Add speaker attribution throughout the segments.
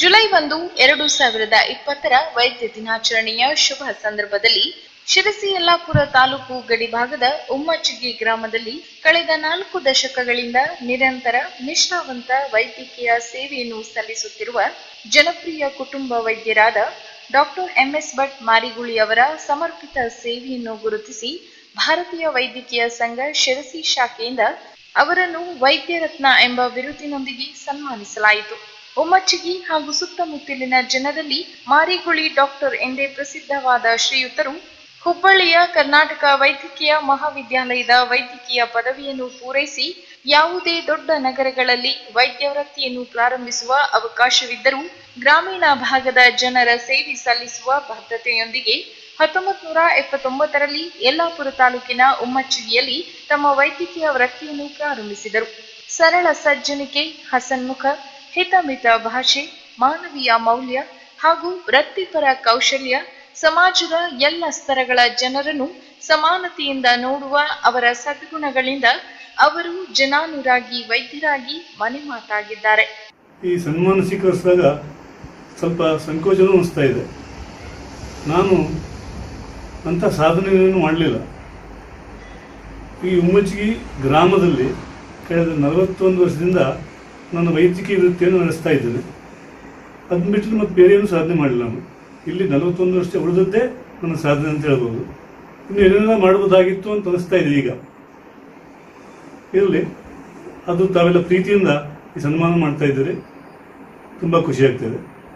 Speaker 1: July ಒಂದು ಎರಡು ಸಾವಿರದ ಇಪ್ಪತ್ತರ ವೈದ್ಯ ದಿನಾಚರಣೆಯ ಶುಭ ಸಂದರ್ಭದಲ್ಲಿ ಶಿರಸಿ ಯಲ್ಲಾಪುರ ತಾಲೂಕು ಗಡಿಭಾಗದ ಉಮ್ಮಚ್ಚಿಗಿ ಗ್ರಾಮದಲ್ಲಿ ಕಳೆದ ನಾಲ್ಕು ದಶಕಗಳಿಂದ ನಿರಂತರ ನಿಷ್ಠಾವಂತ ವೈದ್ಯಕೀಯ ಸೇವೆಯನ್ನು ಸಲ್ಲಿಸುತ್ತಿರುವ ಜನಪ್ರಿಯ ಕುಟುಂಬ ವೈದ್ಯರಾದ ಡಾಕ್ಟರ್ ಎಂಎಸ್ ಭಟ್ ಮಾರಿಗುಳಿ ಅವರ ಸಮರ್ಪಿತ ಸೇವೆಯನ್ನು ಗುರುತಿಸಿ ಭಾರತೀಯ ವೈದ್ಯಕೀಯ ಸಂಘ ಶಿರಸಿ ಶಾಖೆಯಿಂದ ಅವರನ್ನು ವೈದ್ಯ ರತ್ನ ಎಂಬ ಬಿರುದಿನೊಂದಿಗೆ ಸನ್ಮಾನಿಸಲಾಯಿತು ಉಮ್ಮಚ್ಚಿಗಿ ಹಾಗೂ ಸುತ್ತಮುತ್ತಲಿನ ಜನರಲ್ಲಿ ಮಾರಿಗುಳಿ ಡಾಕ್ಟರ್ ಎಂದೇ ಪ್ರಸಿದ್ಧವಾದ ಶ್ರೀಯುತರು ಹುಬ್ಬಳ್ಳಿಯ ಕರ್ನಾಟಕ ವೈದ್ಯಕೀಯ ಮಹಾವಿದ್ಯಾಲಯದ ವೈದ್ಯಕೀಯ ಪದವಿಯನ್ನು ಪೂರೈಸಿ ಯಾವುದೇ ದೊಡ್ಡ ನಗರಗಳಲ್ಲಿ ವೈದ್ಯ ವೃತ್ತಿಯನ್ನು ಪ್ರಾರಂಭಿಸುವ ಅವಕಾಶವಿದ್ದರೂ ಗ್ರಾಮೀಣ ಭಾಗದ ಜನರ ಸೇವೆ ಸಲ್ಲಿಸುವ ಬದ್ಧತೆಯೊಂದಿಗೆ ಹತ್ತೊಂಬತ್ತು ನೂರ ಎಪ್ಪತ್ತೊಂಬತ್ತರಲ್ಲಿ ಯಲ್ಲಾಪುರ ತಾಲೂಕಿನ ಉಮ್ಮಚ್ಚಿಗಿಯಲ್ಲಿ ತಮ್ಮ ವೈದ್ಯಕೀಯ ವೃತ್ತಿಯನ್ನು ಪ್ರಾರಂಭಿಸಿದರು ಸರಳ ಸಜ್ಜನಿಕೆ ಹಸನ್ಮುಖ ಹಿತಮಿತ ಭಾಷೆ ಮಾನವೀಯ ಮೌಲ್ಯ ಹಾಗೂ ವೃತ್ತಿಪರ ಕೌಶಲ್ಯ ಸಮಾಜದ ಎಲ್ಲ ಸ್ತರಗಳ ಜನರನ್ನು ಸಮಾನತೆಯಿಂದ ನೋಡುವ ಅವರ ಸದ್ಗುಣಗಳಿಂದ ಅವರು ಜನಾನುರಾಗಿ ವೈದ್ಯರಾಗಿ ಮನೆ ಮಾತಾಗಿದ್ದಾರೆ
Speaker 2: ಈ ಸನ್ಮಾನ ಸ್ವೀಕರಿಸಿದಾಗ ಸ್ವಲ್ಪ ಸಂಕೋಚನೂ ಅನಿಸ್ತಾ ಇದೆ ನಾನು ಅಂಥ ಸಾಧನೆಯನ್ನು ಮಾಡಲಿಲ್ಲ ಈ ಉಮ್ಮಚ್ಚಿಗಿ ಗ್ರಾಮದಲ್ಲಿ ಕಳೆದ ನಲವತ್ತೊಂದು ವರ್ಷದಿಂದ ನನ್ನ ವೈದ್ಯಕೀಯ ವೃತ್ತಿಯನ್ನು ನಡೆಸ್ತಾ ಇದ್ದೇನೆ ಅದನ್ನ ಬಿಟ್ಟರೆ ಮತ್ತೆ ಬೇರೆ ಏನು ಸಾಧನೆ ಮಾಡಿಲ್ಲ ನಾನು ಇಲ್ಲಿ ನಲವತ್ತೊಂದು ವರ್ಷ ಉಳಿದದ್ದೇ ನನ್ನ ಸಾಧನೆ ಅಂತ ಹೇಳ್ಬೋದು ಇನ್ನು ಏನೆಲ್ಲ ಮಾಡಬಹುದಾಗಿತ್ತು ಅಂತ ಅನಿಸ್ತಾ ಇದೆ ಈಗ ಇರಲಿ ಅದು ತಾವೆಲ್ಲ ಪ್ರೀತಿಯಿಂದ ಈ ಸನ್ಮಾನ ಮಾಡ್ತಾ ಇದ್ದೀರಿ ತುಂಬ ಖುಷಿ ಆಗ್ತದೆ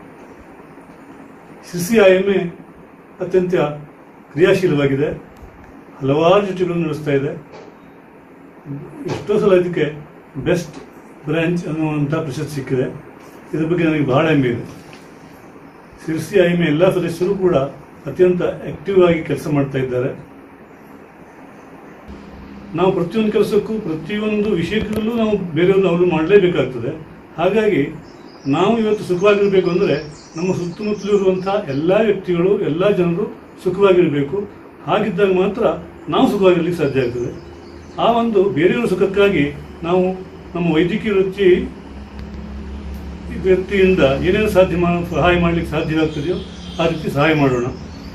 Speaker 2: ಶಿರ್ಸಿ ಐ ಎಮ್ ಎ ಅತ್ಯಂತ ಕ್ರಿಯಾಶೀಲವಾಗಿದೆ ಹಲವಾರು ಜೊತೆಗಳನ್ನು ನಡೆಸ್ತಾ ಇದೆ ಎಷ್ಟೋ ಸಲ ಇದಕ್ಕೆ ಬೆಸ್ಟ್ ಬ್ರಾಂಚ್ ಅನ್ನುವಂಥ ಪ್ರಶಸ್ತಿ ಸಿಕ್ಕಿದೆ ಇದ್ರ ಬಗ್ಗೆ ನನಗೆ ಬಹಳ ಹೆಮ್ಮೆ ಇದೆ ಶಿರ್ಸಿ ಐ ಎಮ್ ಎ ಎಲ್ಲ ಸದಸ್ಯರು ಕೂಡ ಅತ್ಯಂತ ಆಕ್ಟಿವ್ ಆಗಿ ಕೆಲಸ ಮಾಡ್ತಾ ಇದ್ದಾರೆ ನಾವು ಪ್ರತಿಯೊಂದು ಕೆಲಸಕ್ಕೂ ಪ್ರತಿಯೊಂದು ವಿಷಯದಲ್ಲೂ ನಾವು ಬೇರೆಯವ್ರನ್ನ ಅವರು ಮಾಡಲೇಬೇಕಾಗ್ತದೆ ಹಾಗಾಗಿ ನಾವು ಇವತ್ತು ಸುಖವಾಗಿರಬೇಕು ಅಂದರೆ ನಮ್ಮ ಸುತ್ತಮುತ್ತಲಿರುವಂತಹ ಎಲ್ಲ ವ್ಯಕ್ತಿಗಳು ಎಲ್ಲ ಜನರು ಸುಖವಾಗಿರಬೇಕು ಹಾಗಿದ್ದಾಗ ಮಾತ್ರ ನಾವು ಸುಖವಾಗಿರ್ಲಿಕ್ಕೆ ಸಾಧ್ಯ ಆಗ್ತದೆ ಆ ಒಂದು ಬೇರೆಯವರ ಸುಖಕ್ಕಾಗಿ ನಾವು ನಮ್ಮ ವೈದ್ಯಕೀಯ ವೃತ್ತಿ ವ್ಯಕ್ತಿಯಿಂದ ಏನೇನು ಸಾಧ್ಯ ಮಾ ಸಹಾಯ ಮಾಡಲಿಕ್ಕೆ ಸಾಧ್ಯವಾಗ್ತದೆಯೋ ಆ ರೀತಿ ಸಹಾಯ ಮಾಡೋಣ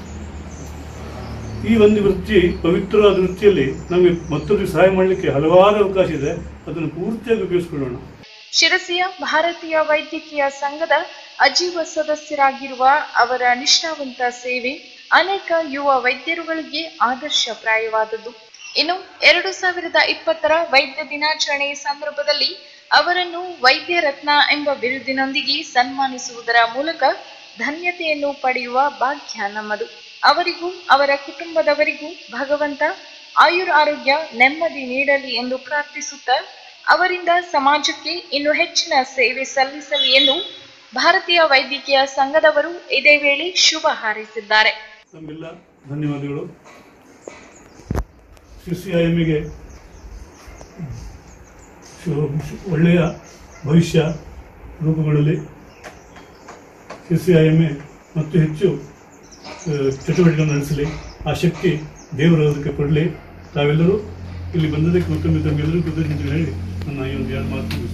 Speaker 2: ಈ ಒಂದು ವೃತ್ತಿ ಪವಿತ್ರವಾದ ವೃತ್ತಿಯಲ್ಲಿ ನಮಗೆ ಮತ್ತೊಬ್ಬರಿಗೆ ಸಹಾಯ ಮಾಡಲಿಕ್ಕೆ ಹಲವಾರು ಅವಕಾಶ ಇದೆ ಅದನ್ನು ಪೂರ್ತಿಯಾಗಿ ಉಪಯೋಗಿಸ್ಕೊಳ್ಳೋಣ
Speaker 1: ಶಿರಸಿಯ ಭಾರತೀಯ ವೈದ್ಯಕೀಯ ಸಂಘದ ಅಜೀವ ಸದಸ್ಯರಾಗಿರುವ ಅವರ ನಿಷ್ಠಾವಂತ ಸೇವೆ ಅನೇಕ ಯುವ ವೈದ್ಯರುಗಳಿಗೆ ಆದರ್ಶಪ್ರಾಯವಾದದ್ದು ಇನ್ನು ಎರಡು ಸಾವಿರದ ಇಪ್ಪತ್ತರ ವೈದ್ಯ ದಿನಾಚರಣೆ ಸಂದರ್ಭದಲ್ಲಿ ಅವರನ್ನು ವೈದ್ಯ ರತ್ನ ಎಂಬ ಬಿರುದಿನೊಂದಿಗೆ ಸನ್ಮಾನಿಸುವುದರ ಮೂಲಕ ಧನ್ಯತೆಯನ್ನು ಪಡೆಯುವ ಭಾಗ್ಯ ನಮ್ಮದು ಅವರಿಗೂ ಅವರ ಕುಟುಂಬದವರಿಗೂ ಭಗವಂತ ಆಯುರ್ ಆರೋಗ್ಯ ನೆಮ್ಮದಿ ನೀಡಲಿ ಎಂದು ಪ್ರಾರ್ಥಿಸುತ್ತಾ ಅವರಿಂದ ಸಮಾಜಕ್ಕೆ ಇನ್ನು ಹೆಚ್ಚಿನ ಸೇವೆ ಸಲ್ಲಿಸಲಿ ಎಂದು ಭಾರತೀಯ ವೈದ್ಯಕೀಯ ಸಂಘದವರು ಇದೇ ವೇಳೆ ಶುಭ ಹಾರೈಸಿದ್ದಾರೆ
Speaker 2: ನಮ್ಮೆಲ್ಲ ಧನ್ಯವಾದಗಳು ಶಿರ್ಸಿ ಐ ಎಮ್ಗೆ ಒಳ್ಳೆಯ ಭವಿಷ್ಯ ರೂಪುಗೊಳ್ಳಲಿ ಶಿರ್ಸಿ ಐ ಎಮ್ ಎ ಮತ್ತು ಹೆಚ್ಚು ಆ, ಚಟುವಟಿಕೆಗಳನ್ನು ನಡೆಸಲಿ ಆ ಶಕ್ತಿ ದೇವರು ಅದಕ್ಕೆ ಕೊಡಲಿ ತಾವೆಲ್ಲರೂ ಇಲ್ಲಿ ಬಂದದಕ್ಕೆ ಮತ್ತೊಮ್ಮೆ ತಮ್ಮೆಲ್ಲರೂ ಕೃತಜ್ಞತೆ ಹೇಳಿ ನನ್ನ ಈ ಒಂದು ಎರಡು ಮಾತು ಮುಗಿಸ್ತೇನೆ.